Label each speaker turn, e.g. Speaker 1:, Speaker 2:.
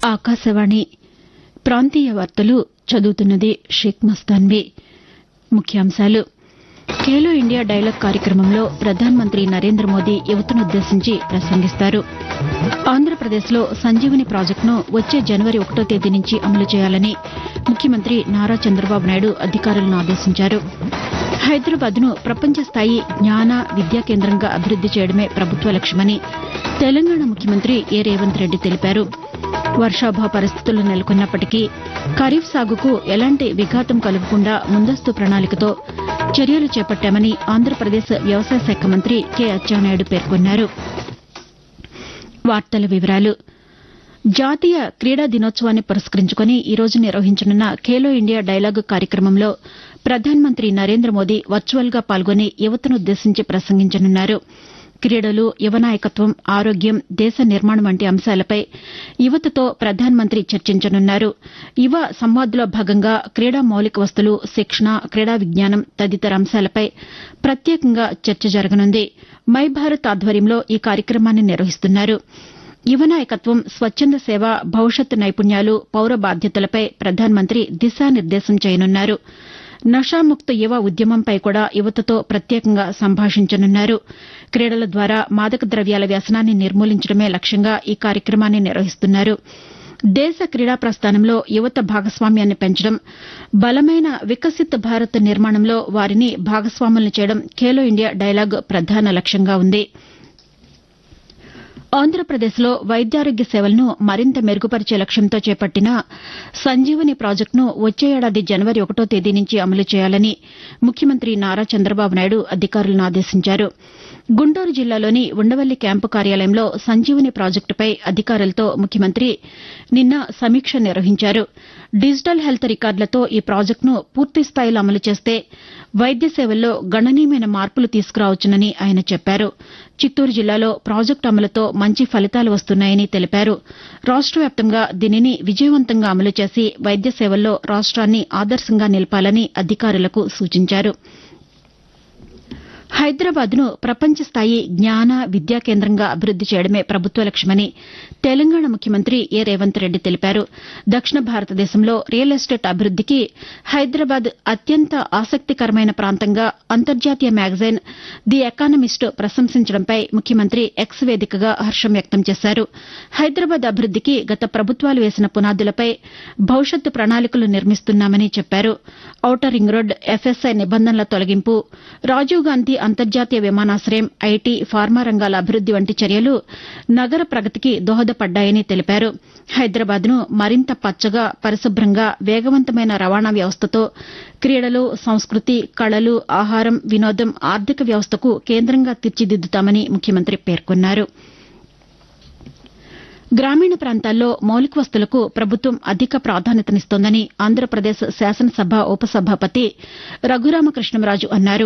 Speaker 1: ఆకాశవాణి ప్రాంతీయ వార్తలు చదువుతున్నది షేక్ మస్తాన్వి ముఖ్యాంశాలు ఖేలో ఇండియా డైలాగ్ కార్యక్రమంలో ప్రధానమంత్రి నరేంద్ర మోదీ యువతనుద్దేశించి ప్రసంగిస్తారు ఆంధ్రప్రదేశ్లో సంజీవని ప్రాజెక్టును వచ్చే జనవరి ఒకటో తేదీ నుంచి అమలు చేయాలని ముఖ్యమంత్రి నారా చంద్రబాబు నాయుడు అధికారులను ఆదేశించారు హైదరాబాద్ను ప్రపంచ స్థాయి జ్ఞాన విద్యా కేంద్రంగా అభివృద్ది చేయడమే ప్రభుత్వ లక్ష్యమని తెలంగాణ ముఖ్యమంత్రి ఏ రేవంత్ రెడ్డి తెలిపారు వర్షాభావ పరిస్థితులు నెలకొన్నప్పటికీ ఖరీఫ్ సాగుకు ఎలాంటి విఘాతం కలగకుండా ముందస్తు ప్రణాళికతో చర్యలు చేపట్టామని ఆంధ్రప్రదేశ్ వ్యవసాయ శాఖ మంత్రి కె అచ్చెన్నాయుడు పేర్కొన్నారు వార్తల వివరాలు జాతీయ క్రీడా దినోత్సవాన్ని పురస్కరించుకుని ఈ రోజు నిర్వహించనున్న ఖేలో ఇండియా డైలాగ్ కార్యక్రమంలో ప్రధానమంత్రి నరేంద్ర మోదీ వర్చువల్గా పాల్గొని యువతనుద్దేశించి ప్రసంగించనున్నారు క్రీడలు యువ నాయకత్వం ఆరోగ్యం దేశ నిర్మాణం వంటి అంశాలపై యువతతో ప్రధానమంత్రి చర్చించనున్నారు యువ సంవాద్లో భాగంగా క్రీడా మౌలిక వస్తులు శిక్షణ క్రీడా విజ్ఞానం తదితర అంశాలపై ప్రత్యేకంగా చర్చ జరగనుంది మై భారత్ ఆధ్వర్యంలో ఈ కార్యక్రమాన్ని నిర్వహిస్తున్నారు యువ నాయకత్వం స్వచ్చంద సేవ భవిష్యత్ నైపుణ్యాలు పౌర బాధ్యతలపై ప్రధానమంత్రి దిశానిర్దేశం చేయనున్నారు నషాముక్త యువ ఉద్యమంపై కూడా యువతతో ప్రత్యేకంగా సంభాషించనున్నారు క్రీడల ద్వారా మాదక ద్రవ్యాల వ్యసనాన్ని నిర్మూలించడమే లక్ష్యంగా ఈ కార్యక్రమాన్ని నిర్వహిస్తున్నారు దేశ క్రీడా ప్రస్థానంలో యువత భాగస్వామ్యాన్ని పెంచడం బలమైన వికసిత్ భారత్ నిర్మాణంలో వారిని భాగస్వాములను చేయడం ఖేలో ఇండియా డైలాగ్ ప్రధాన లక్ష్యంగా ఉంది ఆంధ్రప్రదేశ్లో వైద్యారోగ్య సేవలను మరింత మెరుగుపరిచే లక్ష్యంతో చేపట్టిన సంజీవని ప్రాజెక్టును వచ్చే ఏడాది జనవరి ఒకటో తేదీ నుంచి అమలు చేయాలని ముఖ్యమంత్రి నారా చంద్రబాబు నాయుడు అధికారులను ఆదేశించారు గుంటూరు జిల్లాలోని ఉండవల్లి క్యాంపు కార్యాలయంలో సంజీవని ప్రాజెక్టుపై అధికారులతో ముఖ్యమంత్రి నిన్న సమీక్ష నిర్వహించారు డిజిటల్ హెల్త్ రికార్డులతో ఈ ప్రాజెక్టును పూర్తిస్థాయిలో అమలు చేస్తే వైద్య సేవల్లో గణనీయమైన మార్పులు తీసుకురావచ్చునని ఆయన చెప్పారు చిత్తూరు జిల్లాలో ప్రాజెక్టు అమలుతో మంచి ఫలితాలు వస్తున్నాయని తెలిపారు రాష్ట వ్యాప్తంగా దీనిని విజయవంతంగా అమలు చేసి వైద్య సేవల్లో రాష్ట్రాన్ని ఆదర్శంగా నిలపాలని అధికారులకు సూచించారు హైదరాబాద్ను ప్రపంచ స్థాయి జ్ఞాన విద్యా కేంద్రంగా అభివృద్ది చేయడమే ప్రభుత్వ లక్ష్యమని తెలంగాణ ముఖ్యమంత్రి ఏ రేవంత్ రెడ్డి తెలిపారు దక్షిణ భారతదేశంలో రియల్ ఎస్టేట్ అభివృద్దికి హైదరాబాద్ అత్యంత ఆసక్తికరమైన ప్రాంతంగా అంతర్జాతీయ మ్యాగజైన్ ది ఎకానమిస్ట్ ప్రశంసించడంపై ముఖ్యమంత్రి ఎక్స్ వేదికగా హర్షం వ్యక్తం చేశారు హైదరాబాద్ అభివృద్దికి గత ప్రభుత్వాలు వేసిన పునాదులపై భవిష్యత్తు ప్రణాళికలు నిర్మిస్తున్నామని చెప్పారు ఔటర్ రింగ్ రోడ్ ఎఫ్ఎస్ఐ నిబంధనల తొలగింపు రాజీవ్ గాంధీ అంతర్జాతీయ విమానాశయం ఐటీ ఫార్మా రంగాల అభివృద్ది వంటి చర్యలు నగర ప్రగతికి దోహదపడ్డాయని తెలిపారు హైదరాబాద్ను మరింత పచ్చగా పరిశుభ్రంగా వేగవంతమైన రవాణా వ్యవస్థతో క్రీడలు సంస్కృతి కళలు ఆహారం వినోదం ఆర్థిక వ్యవస్థకు కేంద్రంగా తీర్చిదిద్దుతామని ముఖ్యమంత్రి పేర్కొన్నారు గ్రామీణ ప్రాంతాల్లో మౌలిక వస్తులకు ప్రభుత్వం అధిక ప్రాధాన్యతనిస్తోందని ఆంధ్రప్రదేశ్ శాసనసభ ఉపసభాపతి రఘురామకృష్ణంరాజు అన్నారు